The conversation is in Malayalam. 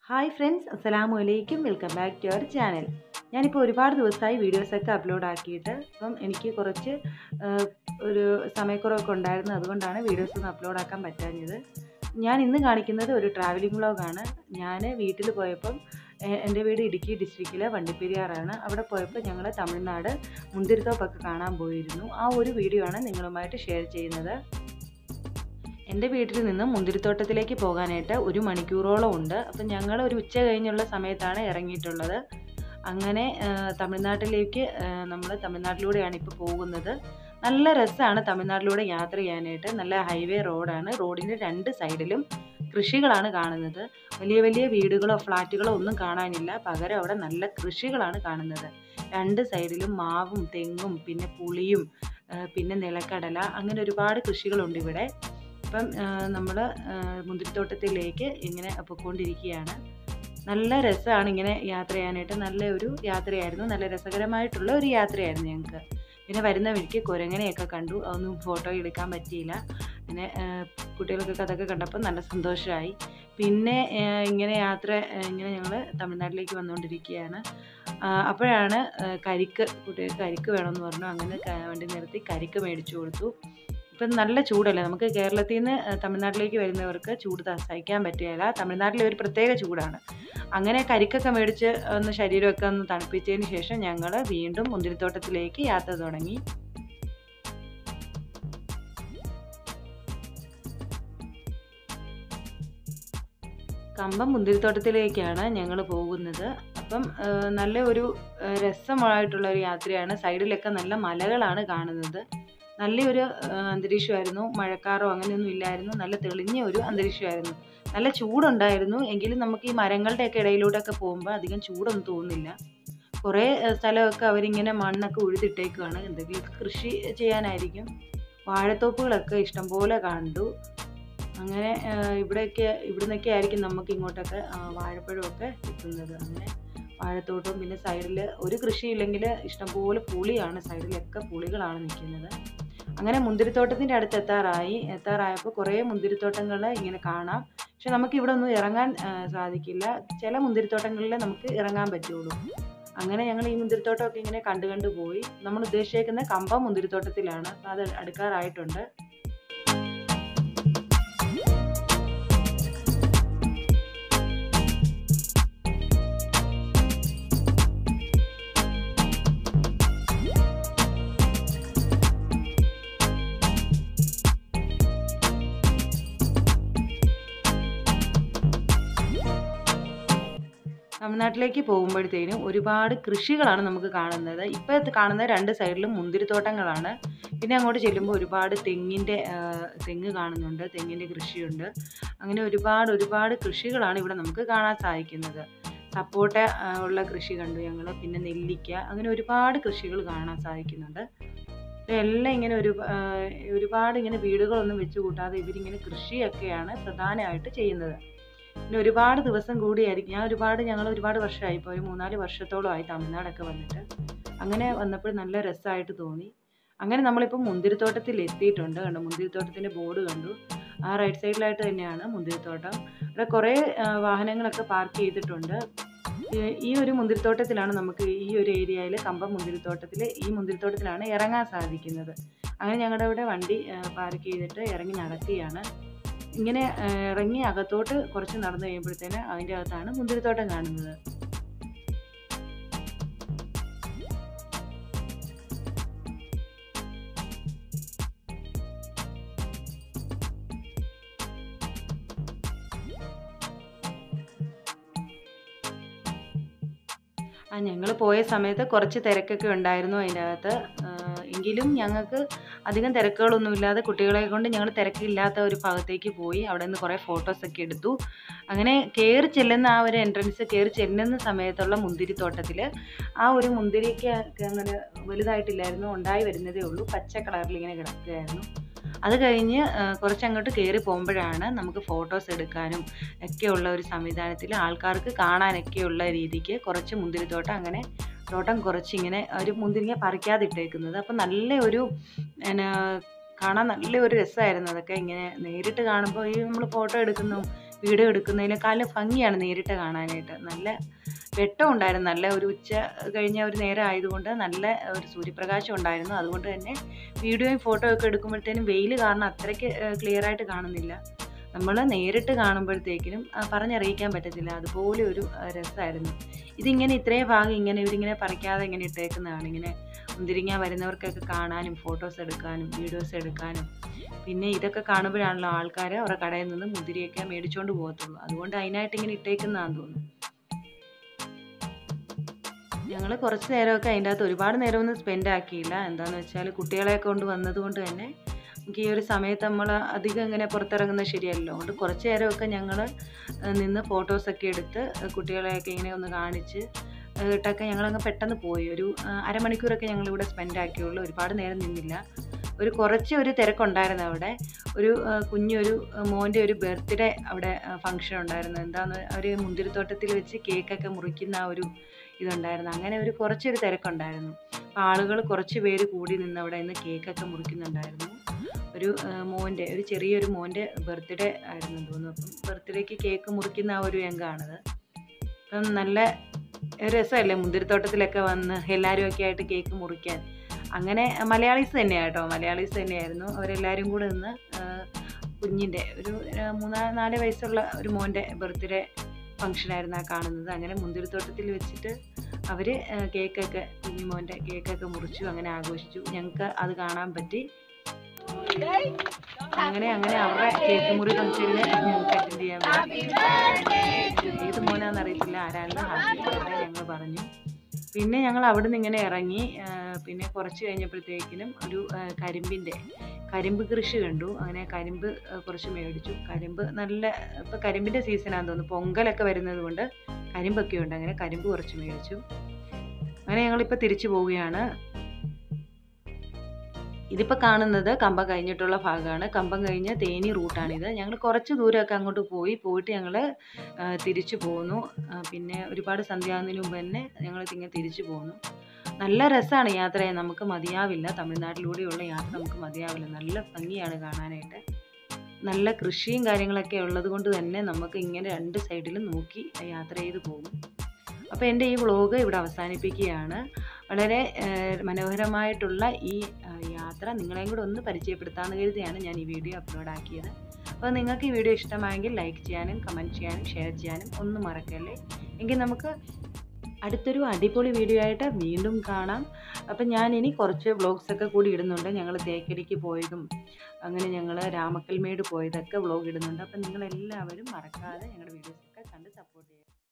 ഹായ് ഫ്രണ്ട്സ് അസ്സലാമു അലൈക്കും welcome back to our channel ഞാനിപ്പോൾ ഒരുപാട് ദിവസമായി വീഡിയോസൊക്കെ അപ്ലോഡ് ആക്കിയിട്ട് അപ്പം എനിക്ക് കുറച്ച് ആ, ഒരു സമയക്കുറവൊക്കെ ഉണ്ടായിരുന്നു അതുകൊണ്ടാണ് വീഡിയോസ് ഒന്നും അപ്ലോഡ് ആക്കാൻ പറ്റാഞ്ഞത് ഞാൻ ഇന്ന് കാണിക്കുന്നത് ഒരു ട്രാവലിംഗ് വ്ളോഗാണ് ഞാൻ വീട്ടിൽ പോയപ്പം എ- എൻ്റെ വീട് ഇടുക്കി ഡിസ്ട്രിക്റ്റിലെ വണ്ടിപ്പെരിയാറാണ് അവിടെ പോയപ്പോൾ ഞങ്ങൾ തമിഴ്നാട് മുന്തിരിത്തോപ്പൊക്കെ കാണാൻ പോയിരുന്നു ആ ഒരു വീഡിയോ ആണ് നിങ്ങളുമായിട്ട് ഷെയർ ചെയ്യുന്നത് എൻ്റെ വീട്ടിൽ നിന്ന് മുന്തിരിത്തോട്ടത്തിലേക്ക് പോകാനായിട്ട് ഒരു മണിക്കൂറോളം ഉണ്ട് അപ്പം ഞങ്ങൾ ഒരു ഉച്ച കഴിഞ്ഞുള്ള സമയത്താണ് ഇറങ്ങിയിട്ടുള്ളത് അങ്ങനെ ആ, തമിഴ്നാട്ടിലേക്ക് നമ്മൾ തമിഴ്നാട്ടിലൂടെയാണ് ഇപ്പോൾ പോകുന്നത് നല്ല രസമാണ് തമിഴ്നാട്ടിലൂടെ യാത്ര ചെയ്യാനായിട്ട് നല്ല ഹൈവേ റോഡാണ് റോഡിൻ്റെ രണ്ട് സൈഡിലും കൃഷികളാണ് കാണുന്നത് വലിയ വലിയ വീടുകളോ ഫ്ലാറ്റുകളോ ഒന്നും കാണാനില്ല പകരം അവിടെ നല്ല കൃഷികളാണ് കാണുന്നത് രണ്ട് സൈഡിലും മാവും തെങ്ങും പിന്നെ പുളിയും ആ, പിന്നെ നിലക്കടല അങ്ങനെ ഒരുപാട് കൃഷികളുണ്ട് ഇവിടെ ഇപ്പം നമ്മൾ മുന്തിരിത്തോട്ടത്തിലേക്ക് ഇങ്ങനെ പൊയ്ക്കൊണ്ടിരിക്കുകയാണ് നല്ല രസമാണ് ഇങ്ങനെ യാത്ര ചെയ്യാനായിട്ട് നല്ല ഒരു യാത്രയായിരുന്നു നല്ല രസകരമായിട്ടുള്ള ഒരു യാത്രയായിരുന്നു ഞങ്ങൾക്ക് പിന്നെ വരുന്ന വഴിക്ക് കുരങ്ങനെയൊക്കെ കണ്ടു അതൊന്നും ഫോട്ടോ എടുക്കാൻ പറ്റിയില്ല പിന്നെ ആ, കുട്ടികൾക്കൊക്കെ അതൊക്കെ കണ്ടപ്പോൾ നല്ല സന്തോഷമായി പിന്നെ ആ, ഇങ്ങനെ യാത്ര ആ, ഇങ്ങനെ ഞങ്ങൾ തമിഴ്നാട്ടിലേക്ക് വന്നുകൊണ്ടിരിക്കുകയാണ് ആ, അപ്പോഴാണ് ആ, കരിക്ക് കുട്ടികൾക്ക് കരിക്ക് വേണമെന്ന് പറഞ്ഞു അങ്ങനെ ക- വണ്ടി നിർത്തി കരിക്ക് മേടിച്ചു കൊടുത്തു ഇപ്പം നല്ല ചൂടല്ലേ നമുക്ക് കേരളത്തിൽ നിന്ന് ഏഹ്, തമിഴ്നാട്ടിലേക്ക് വരുന്നവർക്ക് ചൂട് ത- സഹിക്കാൻ പറ്റുകയില്ല തമിഴ്നാട്ടിലെ ഒരു പ്രത്യേക ചൂടാണ് അങ്ങനെ കരിക്കൊക്കെ മേടിച്ച് ഒന്ന് ശരീരമൊക്കെ ഒന്ന് തണുപ്പിച്ചതിന് ശേഷം ഞങ്ങൾ വീണ്ടും മുന്തിരിത്തോട്ടത്തിലേക്ക് യാത്ര തുടങ്ങി കമ്പം മുന്തിരിത്തോട്ടത്തിലേക്കാണ് ഞങ്ങൾ പോകുന്നത് അപ്പം ഏഹ്, നല്ല ഒരു ഏഹ്, രസമായിട്ടുള്ള ഒരു യാത്രയാണ് സൈഡിലൊക്കെ നല്ല മലകളാണ് കാണുന്നത് നല്ലൊരു ഏഹ്, അന്തരീക്ഷമായിരുന്നു മഴക്കാറോ അങ്ങനെയൊന്നും ഇല്ലായിരുന്നു നല്ല തെളിഞ്ഞ ഒരു അന്തരീക്ഷമായിരുന്നു നല്ല ചൂടുണ്ടായിരുന്നു എങ്കിലും നമുക്ക് ഈ മരങ്ങളുടെയൊക്കെ ഇടയിലൂടെയൊക്കെ പോകുമ്പോൾ അധികം ചൂടൊന്നും തോന്നുന്നില്ല കുറേ ഏഹ്, സ്ഥലമൊക്കെ അവരിങ്ങനെ മണ്ണൊക്കെ ഉഴുതിട്ടേക്കുവാണ് എന്തെങ്കിലും കൃഷി ചെയ്യാനായിരിക്കും വാഴത്തോപ്പുകളൊക്കെ ഇഷ്ടംപോലെ കണ്ടു അങ്ങനെ ഏഹ്, ഇവിടെയൊക്കെ ഇവിടുന്നൊക്കെ ആയിരിക്കും നമുക്ക് ഇങ്ങോട്ടൊക്കെ ആ, വാഴപ്പഴമൊക്കെ കിട്ടുന്നത് അങ്ങനെ വാഴത്തോട്ടവും പിന്നെ സൈഡിൽ ഒരു കൃഷിയില്ലെങ്കിൽ ഇഷ്ടംപോലെ പുളിയാണ് സൈഡിലൊക്കെ പുളികളാണ് നിൽക്കുന്നത് അങ്ങനെ മുന്തിരിത്തോട്ടത്തിൻ്റെ അടുത്ത് എത്താറായി എത്താറായപ്പോൾ കുറേ മുന്തിരിത്തോട്ടങ്ങൾ ഇങ്ങനെ കാണാം പക്ഷെ നമുക്ക് ഇവിടെ ഒന്നും ഇറങ്ങാൻ ആ, സാധിക്കില്ല ചില മുന്തിരിത്തോട്ടങ്ങളിൽ നമുക്ക് ഇറങ്ങാൻ പറ്റുള്ളൂ അങ്ങനെ ഞങ്ങൾ ഈ മുന്തിരിത്തോട്ടമൊക്കെ ഇങ്ങനെ കണ്ടു കണ്ടു പോയി നമ്മൾ ഉദ്ദേശിക്കുന്ന കമ്പ മുന്തിരിത്തോട്ടത്തിലാണ് അപ്പോൾ അത് അടുക്കാറായിട്ടുണ്ട് തമിഴ്നാട്ടിലേക്ക് പോകുമ്പോഴത്തേനും ഒരുപാട് കൃഷികളാണ് നമുക്ക് കാണുന്നത് ഇപ്പോൾ കാണുന്ന രണ്ട് സൈഡിലും മുന്തിരിത്തോട്ടങ്ങളാണ് പിന്നെ അങ്ങോട്ട് ചെല്ലുമ്പോൾ ഒരുപാട് തെങ്ങിൻ്റെ ആ, തെങ്ങ് കാണുന്നുണ്ട് തെങ്ങിൻ്റെ കൃഷിയുണ്ട് അങ്ങനെ ഒരുപാട് ഒരുപാട് കൃഷികളാണ് ഇവിടെ നമുക്ക് കാണാൻ സാധിക്കുന്നത് സപ്പോട്ട ആ, ഉള്ള കൃഷി കണ്ടു ഞങ്ങൾ പിന്നെ നെല്ലിക്ക അങ്ങനെ ഒരുപാട് കൃഷികൾ കാണാൻ സാധിക്കുന്നുണ്ട് എല്ലാം ഇങ്ങനെ ഒരു ആ, ഒരുപാട് ഇങ്ങനെ വീടുകളൊന്നും വെച്ച് കൂട്ടാതെ ഇവരിങ്ങനെ കൃഷിയൊക്കെയാണ് പ്രധാനമായിട്ട് ചെയ്യുന്നത് പിന്നെ ഒരുപാട് ദിവസം കൂടിയായിരിക്കും ഞാൻ ഒരുപാട് ഞങ്ങൾ ഒരുപാട് വർഷമായി ഇപ്പോൾ ഒരു മൂന്നാല് വർഷത്തോളമായി തമിഴ്നാടൊക്കെ വന്നിട്ട് അങ്ങനെ വന്നപ്പോൾ നല്ല രസമായിട്ട് തോന്നി അങ്ങനെ നമ്മളിപ്പോൾ മുന്തിരിത്തോട്ടത്തിൽ എത്തിയിട്ടുണ്ട് കണ്ടു മുന്തിരിത്തോട്ടത്തിൻ്റെ ബോർഡ് കണ്ടു ആ റൈറ്റ് സൈഡിലായിട്ട് തന്നെയാണ് മുന്തിരിത്തോട്ടം ഇവിടെ കുറേ ആ, വാഹനങ്ങളൊക്കെ പാർക്ക് ചെയ്തിട്ടുണ്ട് ഈ- ഈ ഒരു മുന്തിരിത്തോട്ടത്തിലാണ് നമുക്ക് ഈ ഒരു ഏരിയയിൽ കമ്പം മുന്തിരിത്തോട്ടത്തിൽ ഈ മുന്തിരിത്തോട്ടത്തിലാണ് ഇറങ്ങാൻ സാധിക്കുന്നത് അങ്ങനെ ഞങ്ങളുടെ ഇവിടെ വണ്ടി പാർക്ക് ചെയ്തിട്ട് ഇറങ്ങി നടക്കുകയാണ് ഇങ്ങനെ ആ, ഇറങ്ങി അകത്തോട്ട് കുറച്ച് നടന്നു കഴിയുമ്പോഴത്തേന് അതിൻ്റെ അകത്താണ് മുന്തിരിത്തോട്ടം കാണുന്നത് ആ ഞങ്ങൾ പോയ സമയത്ത് കുറച്ച് തിരക്കൊക്കെ ഉണ്ടായിരുന്നു അതിൻ്റെ അകത്ത് ആ, എങ്കിലും ഞങ്ങൾക്ക് അധികം തിരക്കുകളൊന്നും ഇല്ലാതെ കുട്ടികളെ കൊണ്ട് ഞങ്ങൾ തിരക്കില്ലാത്ത ഒരു ഭാഗത്തേക്ക് പോയി അവിടെ നിന്ന് കുറേ ഫോട്ടോസൊക്കെ എടുത്തു അങ്ങനെ കയറി ചെല്ലുന്ന ആ ഒരു എൻട്രൻസ് കയറി ചെല്ലുന്ന സമയത്തുള്ള മുന്തിരിത്തോട്ടത്തിൽ ആ ഒരു മുന്തിരിക്ക് അങ്ങനെ വലുതായിട്ടില്ലായിരുന്നു ഉണ്ടായി വരുന്നതേ ഉള്ളൂ പച്ച കളറിൽ ഇങ്ങനെ കിടക്കുകയായിരുന്നു അത് കഴിഞ്ഞ് ആ, കുറച്ചങ്ങോട്ട് കയറി പോകുമ്പോഴാണ് നമുക്ക് ഫോട്ടോസ് എടുക്കാനും ഒക്കെയുള്ള ഒരു സംവിധാനത്തിൽ ആൾക്കാർക്ക് കാണാനൊക്കെയുള്ള രീതിക്ക് കുറച്ച് മുന്തിരിത്തോട്ടം അങ്ങനെ തോട്ടം കുറച്ചിങ്ങനെ ഒരു മുന്തിരിങ്ങ പറിക്കാതിട്ടേക്കുന്നത് അപ്പം നല്ല ഒരു എന്നാ കാണാൻ നല്ല ഒരു രസമായിരുന്നു അതൊക്കെ ഇങ്ങനെ നേരിട്ട് കാണുമ്പോൾ ഈ നമ്മൾ ഫോട്ടോ എടുക്കുന്നതും വീഡിയോ എടുക്കുന്നതിനേക്കാളും ഭംഗിയാണ് നേരിട്ട് കാണാനായിട്ട് നല്ല വെട്ടം ഉണ്ടായിരുന്നു നല്ല ഒരു ഉച്ച കഴിഞ്ഞ ഒരു നേരം ആയതുകൊണ്ട് നല്ല ഒരു സൂര്യപ്രകാശം ഉണ്ടായിരുന്നു അതുകൊണ്ട് തന്നെ വീഡിയോയും ഫോട്ടോ ഒക്കെ എടുക്കുമ്പോഴത്തേനും വെയിൽ കാരണം അത്രയ്ക്ക് ക്ലിയർ ആയിട്ട് കാണുന്നില്ല നമ്മൾ നേരിട്ട് കാണുമ്പോഴത്തേക്കിനും ആ, പറഞ്ഞറിയിക്കാൻ പറ്റത്തില്ല അതുപോലെ ഒരു ആ, രസമായിരുന്നു ഇതിങ്ങനെ ഇത്രയും ഭാഗം ഇങ്ങനെ ഇവരിങ്ങനെ പറിക്കാതെ ഇങ്ങനെ ഇട്ടേക്കുന്നതാണ് ഇങ്ങനെ മുന്തിരിങ്ങ വരുന്നവർക്കൊക്കെ കാണാനും ഫോട്ടോസ് എടുക്കാനും വീഡിയോസ് എടുക്കാനും പിന്നെ ഇതൊക്കെ കാണുമ്പോഴാണല്ലോ ആൾക്കാർ അവരുടെ കടയിൽ നിന്ന് മുന്തിരിയൊക്കെ മേടിച്ചുകൊണ്ട് പോകത്തുള്ളൂ അതുകൊണ്ട് അതിനായിട്ട് ഇങ്ങനെ ഇട്ടേക്കുന്നതാണെന്ന് തോന്നുന്നു ഞങ്ങൾ കുറച്ച് നേരമൊക്കെ അതിൻ്റെ അകത്ത് ഒരുപാട് നേരമൊന്നും സ്പെൻഡ് ആക്കിയില്ല എന്താണെന്ന് വെച്ചാൽ കുട്ടികളെ കൊണ്ട് വന്നത് കൊണ്ട് തന്നെ നമുക്ക് ഈ ഒരു സമയത്ത് നമ്മൾ അധികം ഇങ്ങനെ പുറത്തിറങ്ങുന്നത് ശരിയല്ലോ അതുകൊണ്ട് കുറച്ച് നേരമൊക്കെ ഞങ്ങൾ നിന്ന് ഫോട്ടോസൊക്കെ എടുത്ത് കുട്ടികളെയൊക്കെ ഇങ്ങനെ ഒന്ന് കാണിച്ച് ഇട്ടൊക്കെ ഞങ്ങളങ്ങ് പെട്ടെന്ന് പോയി ഒരു ആ, അരമണിക്കൂറൊക്കെ ഞങ്ങളിവിടെ സ്പെൻഡ് ആക്കിയുള്ളൂ ഒരുപാട് നേരം നിന്നില്ല ഒരു കുറച്ച് ഒരു തിരക്കുണ്ടായിരുന്നു അവിടെ ഒരു ആ, കുഞ്ഞൊരു ആ, മോൻ്റെ ഒരു ബർത്ത്ഡേ അവിടെ ഫംഗ്ഷൻ ഉണ്ടായിരുന്നു എന്താന്ന് ഒരു മുന്തിരിത്തോട്ടത്തിൽ വെച്ച് കേക്കൊക്കെ മുറിക്കുന്ന ആ ഒരു ഇതുണ്ടായിരുന്നു അങ്ങനെ ഒരു കുറച്ചൊരു തിരക്കുണ്ടായിരുന്നു അപ്പോൾ ആളുകൾ കുറച്ച് പേര് കൂടി നിന്ന് അവിടെ നിന്ന് കേക്കൊക്കെ മുറിക്കുന്നുണ്ടായിരുന്നു ഒരു ആ, മോൻ്റെ ഒരു ചെറിയൊരു മോൻ്റെ ബർത്ത്ഡേ ആയിരുന്നു തോന്നുന്നു അപ്പം ബർത്ത്ഡേക്ക് കേക്ക് മുറിക്കുന്ന ആ ഒരു രംഗമാണത് അപ്പം നല്ല രസമല്ലേ മുന്തിരിത്തോട്ടത്തിലൊക്കെ വന്ന് എല്ലാവരും ഒക്കെ ആയിട്ട് കേക്ക് മുറിക്കാൻ അങ്ങനെ മലയാളീസ് തന്നെയാണ് കേട്ടോ മലയാളീസ് തന്നെയായിരുന്നു അവരെല്ലാവരും കൂടെ നിന്ന് ആ, കുഞ്ഞിൻ്റെ ഒരു ആ, മൂന്നാ നാല് വയസ്സുള്ള ഒരു മോൻ്റെ ബർത്ത്ഡേ ഫംഗ്ഷനായിരുന്നു ആ കാണുന്നത് അങ്ങനെ മുന്തിരിത്തോട്ടത്തിൽ വെച്ചിട്ട് അവർ കേക്കൊക്കെ കുഞ്ഞുമോൻ്റെ കേക്കൊക്കെ മുറിച്ചു അങ്ങനെ ആഘോഷിച്ചു ഞങ്ങൾക്ക് അത് കാണാൻ പറ്റി അങ്ങനെ അങ്ങനെ അവരുടെ കേക്ക് മുറി ഫംഗ്ഷനിൽ ഞങ്ങൾക്ക് അറ്റൻഡ് ചെയ്യാൻ പറ്റി ഏത് മോനാന്ന് അറിയത്തില്ല ആരാണെന്ന് ഹാപ്പി ബർത്ത്ഡേ ഞങ്ങൾ പറഞ്ഞു പിന്നെ ഞങ്ങൾ അവിടെ നിന്ന് ഇങ്ങനെ ഇറങ്ങി ആ, പിന്നെ കുറച്ച് കഴിഞ്ഞപ്പോഴത്തേക്കിനും ഒരു ആ, കരിമ്പിൻ്റെ കരിമ്പ് കൃഷി കണ്ടു അങ്ങനെ കരിമ്പ് ആ, കുറച്ച് മേടിച്ചു കരിമ്പ് നല്ല ഇപ്പോൾ കരിമ്പിൻ്റെ സീസണാണെന്ന് തോന്നുന്നു പൊങ്കലൊക്കെ വരുന്നത് കൊണ്ട് കരിമ്പൊക്കെ ഉണ്ട് അങ്ങനെ കരിമ്പ് കുറച്ച് മേടിച്ചു അങ്ങനെ ഞങ്ങളിപ്പോൾ തിരിച്ചു പോവുകയാണ് ഇതിപ്പോൾ കാണുന്നത് കമ്പം കഴിഞ്ഞിട്ടുള്ള ഭാഗമാണ് കമ്പം കഴിഞ്ഞ് തേനി റൂട്ടാണിത് ഞങ്ങൾ കുറച്ച് ദൂരമൊക്കെ അങ്ങോട്ട് പോയി പോയിട്ട് ഞങ്ങൾ തിരിച്ചു പോന്നു ആ, പിന്നെ ഒരുപാട് സന്ധ്യാകുന്നതിന് മുമ്പ് തന്നെ ഞങ്ങൾ ഇങ്ങനെ തിരിച്ചു പോന്നു നല്ല രസമാണ് യാത്ര ചെയ്യാൻ നമുക്ക് മതിയാവില്ല തമിഴ്നാട്ടിലൂടെയുള്ള യാത്ര നമുക്ക് മതിയാവില്ല നല്ല ഭംഗിയാണ് കാണാനായിട്ട് നല്ല കൃഷിയും കാര്യങ്ങളൊക്കെ ഉള്ളത് കൊണ്ട് തന്നെ നമുക്ക് ഇങ്ങനെ രണ്ട് സൈഡിലും നോക്കി യാത്ര ചെയ്ത് പോകും അപ്പോൾ എൻ്റെ ഈ വ്ളോഗ് ഇവിടെ അവസാനിപ്പിക്കുകയാണ് വളരെ ഏഹ്, മനോഹരമായിട്ടുള്ള ഈ ആ, യാത്ര നിങ്ങളെയും കൂടെ ഒന്ന് പരിചയപ്പെടുത്താമെന്ന് കരുതിയാണ് ഞാൻ ഈ വീഡിയോ അപ്ലോഡ് ആക്കിയത് അപ്പോൾ നിങ്ങൾക്ക് ഈ വീഡിയോ ഇഷ്ടമായെങ്കിൽ ലൈക്ക് ചെയ്യാനും കമൻറ്റ് ചെയ്യാനും ഷെയർ ചെയ്യാനും ഒന്നും മറക്കല്ലേ എങ്കിൽ നമുക്ക് അടുത്തൊരു അടിപൊളി വീഡിയോ ആയിട്ട് വീണ്ടും കാണാം അപ്പം ഞാനിനി കുറച്ച് വ്ളോഗ്സ് ഒക്കെ കൂടി ഇടുന്നുണ്ട് ഞങ്ങൾ തേക്കടിക്ക് പോയതും അങ്ങനെ ഞങ്ങൾ രാമക്കൽമേട് പോയതൊക്കെ വ്ളോഗ് ഇടുന്നുണ്ട് അപ്പം നിങ്ങളെല്ലാവരും മറക്കാതെ ഞങ്ങളുടെ വീഡിയോസൊക്കെ കണ്ട് സപ്പോർട്ട് ചെയ്യുക